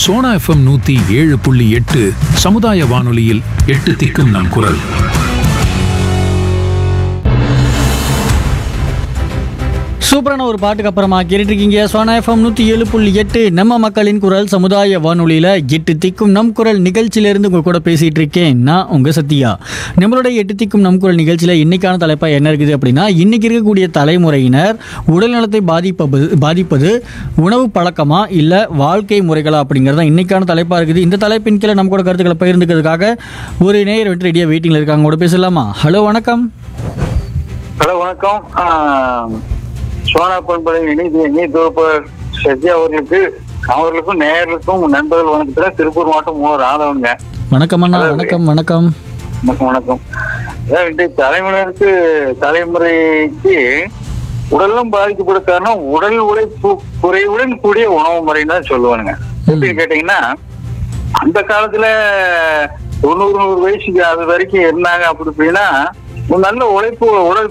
Sona FM நூத்தி ஏழு புள்ளி எட்டு சமுதாய வானொலியில் எட்டு திக்கும் நம் குரல் சூப்பரான ஒரு பாட்டுக்கு அப்புறமா கேட்டுருக்கீங்க சோனா எஃப்எம் நூற்றி ஏழு புள்ளி எட்டு நம்ம மக்களின் குரல் சமுதாய வானொலியில் எட்டு திக்கும் நம் குரல் நிகழ்ச்சியிலேருந்து உங்கள் கூட பேசிகிட்டு இருக்கேன் நான் உங்கள் சத்யா நம்மளுடைய எட்டு திக்கும் நம் குரல் நிகழ்ச்சியில் இன்னைக்கான தலைப்பாக என்ன இருக்குது அப்படின்னா இன்னைக்கு இருக்கக்கூடிய தலைமுறையினர் உடல்நலத்தை பாதிப்பது பாதிப்பது உணவு பழக்கமா இல்லை வாழ்க்கை முறைகளா அப்படிங்கிறது தான் இன்னைக்கான தலைப்பாக இருக்குது இந்த தலைப்பின் கீழே நம்ம கூட கருத்துக்களை பகிர்ந்துக்கிறதுக்காக ஒரு நேயர் வந்துட்டு ரெடியாக வெயிட்டிங்கில் இருக்காங்க கூட பேசலாமா ஹலோ வணக்கம் ஹலோ வணக்கம் ஆஹ், சோனா பண்பலை இணைந்து இணை தொகுப்பாளர் சத்யா அவர்களுக்கு அவர்களுக்கும் நேயர்களுக்கும் நண்பர்கள் வணக்கத்துல திருப்பூர் மாவட்டம் மூணு ராதவங்க வணக்கம் அண்ணா வணக்கம் வணக்கம் வணக்கம் வணக்கம் அதாவது இன்றைய தலைமுறைக்கு தலைமுறைக்கு உடலும் பாதிக்கப்பட காரணம் உடல் உழைப்பு குறைவுடன் கூடிய உணவு முறைன்னு தான் சொல்லுவானுங்க எப்படின்னு கேட்டீங்கன்னா அந்த காலத்துல தொண்ணூறு நூறு வயசுக்கு அது வரைக்கும் இருந்தாங்க அப்படி இப்படின்னா ஒரு நல்ல உழைப்பு உடல்